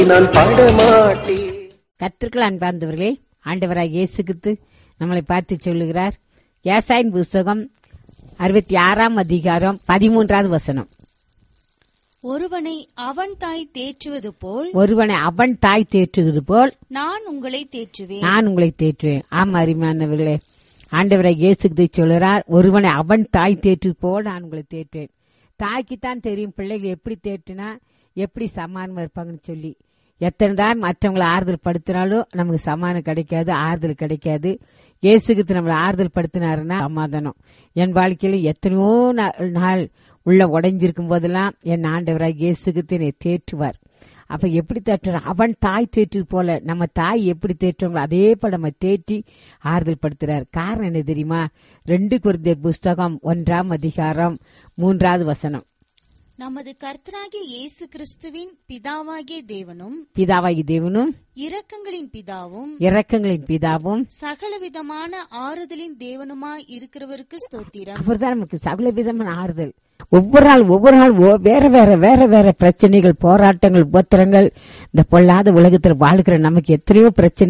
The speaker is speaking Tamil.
நான் பாடமாட்டேன் கற்றுக்கள் அன்பார்ந்தவர்களே ஆண்டவராய் இயேசு கிறிஸ்து நம்மளை பார்த்து சொல்லுகிறார் ஏசாயின் புஸ்தகம் அறுபத்தி ஆறாம் அதிகாரம் பதிமூன்றாவது வசனம் ஒருவனை அவன் தாய் தேற்றுவது போல் ஒருவனை அவன் தாய் தேற்றுகிறது போல் நான் உங்களை தேற்றுவேன் நான் உங்களை தேற்றுவேன் ஆமா அருமையானவர்களே ஆண்டவரை இயேசுக்கு சொல்கிறார் ஒருவனை அவன் தாய் தேற்று போல் நான் உங்களை தேற்றுவேன் தாய்க்குத்தான் தெரியும் பிள்ளைகள் எப்படி தேற்றினா எப்படி சமாதானமா இருப்பாங்கன்னு சொல்லி எத்தனை தான் மற்றவங்களை ஆறுதல் படுத்தினாலும் நமக்கு சமாதானம் கிடைக்காது ஆறுதல் கிடைக்காது இயேசுக்கு நம்மளை ஆறுதல் படுத்தினாருன்னா சமாதானம் என் வாழ்க்கையில எத்தனையோ நா- நாள் உள்ள உடைஞ்சிருக்கும் போதெல்லாம் என் ஆண்டவராக இயேசுக்கு என்னை தேற்றுவார் அப்ப எப்படி தேற்றுற அவன் தாய் தேற்று போல நம்ம தாய் எப்படி தேற்றுவாங்களோ அதே போல நம்ம தேற்றி ஆறுதல் படுத்துறார் காரணம் என்ன தெரியுமா ரெண்டு குருந்தர் புஸ்தகம் ஒன்றாம் அதிகாரம் மூன்றாவது வசனம் நமது கர்த்தராகிய இயேசு கிறிஸ்துவின் பிதாவாகிய தேவனும் பிதாவாகி தேவனும் இரக்கங்களின் பிதாவும் இரக்கங்களின் பிதாவும் சகலவிதமான ஆறுதலின் தேவனுமாய் இருக்கிறவருக்கு ஸ்தோத்திரம் அவர்தான் நமக்கு சகல விதமான ஆறுதல் ஒவ்வொரு நாள் ஒவ்வொரு நாள் ஒ- வேற வேற வேற வேற பிரச்சனைகள் போராட்டங்கள் உபத்திரங்கள் இந்த பொல்லாத உலகத்தில் வாழ்கிற நமக்கு எத்தனையோ பிரச்சனை